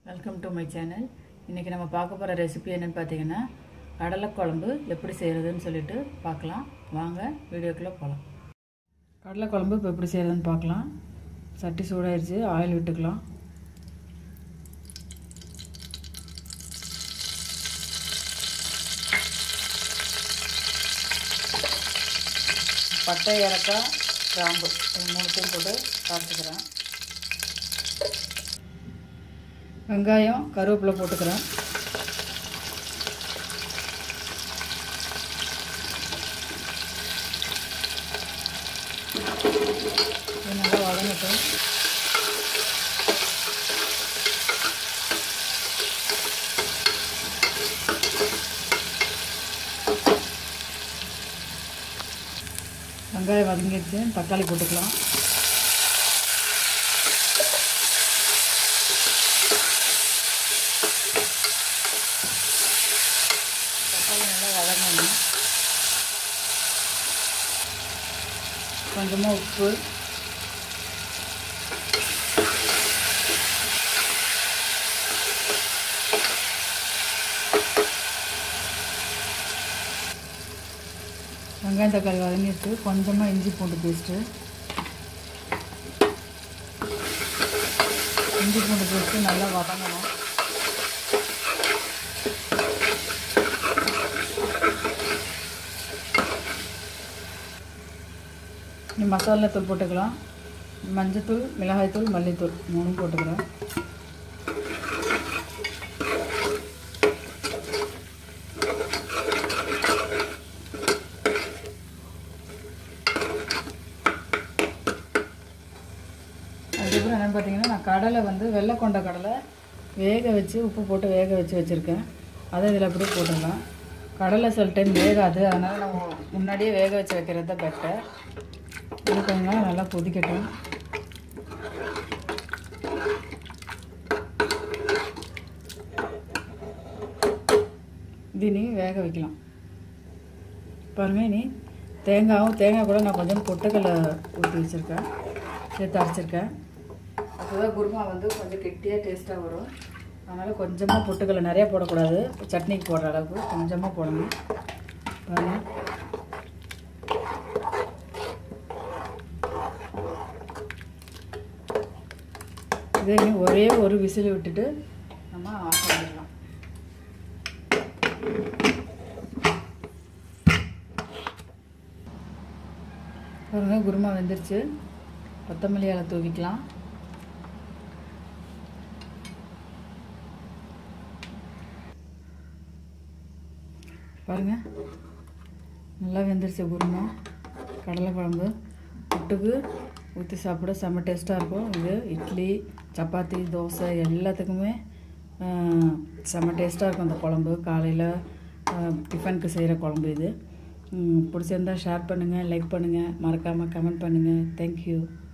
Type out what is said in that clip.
welcome to my channel இன்றைக்கி நம்ம பார்க்க போகிற ரெசிபி என்னென்னு பார்த்தீங்கன்னா கடலைக்குழம்பு எப்படி செய்கிறதுன்னு சொல்லிட்டு பார்க்கலாம் வாங்க வீடியோக்குள்ளே போகலாம் கடலைக்குழம்பு இப்போ எப்படி செய்கிறதுன்னு பார்க்கலாம் சட்டி சூடாயிருச்சு ஆயில் விட்டுக்கலாம் பட்டை ஏலக்காய் கிராம்பு இது மூணுத்தையும் போட்டு காய்ச்சிக்கிறேன் வெங்காயம் கருவேப்பிலை போட்டுக்கிறேன் இது நல்லா வதங்கட்டும் வெங்காயம் வதங்கிடுச்சு தக்காளி போட்டுக்கலாம் தக்காளி நல்லா வதங்கணும் கொஞ்சமாக உப்பு வெங்காயம் தக்காளி வதங்கிட்டு கொஞ்சமாக இஞ்சி பூண்டு பேஸ்ட்டு இஞ்சி பூண்டு பேஸ்ட்டு நல்லா வதங்கணும் இனி மசாலா தூள் போட்டுக்கலாம் மஞ்சத்தூள் மிளகாய்த்தூள் மல்லித்தூள் மூணும் போட்டுக்கிறேன் அதுக்கப்புறம் என்னென்னு பார்த்தீங்கன்னா நான் கடலை வந்து வெள்ளை கொண்ட கடலை வேக வச்சு உப்பு போட்டு வேக வச்சு வச்சுருக்கேன் அதை இதில் அப்படியே போட்டுடலாம் கடலை சில டைம் வேகாது அதனால் நம்ம முன்னாடியே வேக வச்சு வைக்கிறது தான் பெட்டர் இது கொஞ்ச நேரம் நல்லா கொதிக்கட்டும் இது இனி வேக வைக்கலாம் பாருங்கள் இனி தேங்காயும் தேங்காய் கூட நான் கொஞ்சம் பொட்டுக்கடலை ஊற்றி வச்சுருக்கேன் சேர்த்து அரைச்சிருக்கேன் அப்போ தான் குருமா வந்து கொஞ்சம் கெட்டியாக டேஸ்ட்டாக வரும் அதனால் கொஞ்சமாக பொட்டுக்கடலை நிறையா போடக்கூடாது சட்னிக்கு போடுற அளவுக்கு கொஞ்சமாக போடணும் பாருங்கள் இதே இனி ஒரே ஒரு விசில் விட்டுட்டு நம்ம ஆஃப் பண்ணிடலாம் பாருங்க குருமா வெந்துருச்சு கொத்தமல்லி இலை தூவிக்கலாம் பாருங்க நல்லா வெந்துருச்சு குருமா கடலை குழம்பு புட்டுக்கு ஊற்றி சாப்பிட செம்ம டேஸ்ட்டாக இருக்கும் இது இட்லி சப்பாத்தி தோசை எல்லாத்துக்குமே செம்ம டேஸ்ட்டாக இருக்கும் அந்த குழம்பு காலையில் டிஃபனுக்கு செய்கிற குழம்பு இது பிடிச்சிருந்தா ஷேர் பண்ணுங்கள் லைக் பண்ணுங்கள் மறக்காமல் கமெண்ட் பண்ணுங்கள் தேங்க்யூ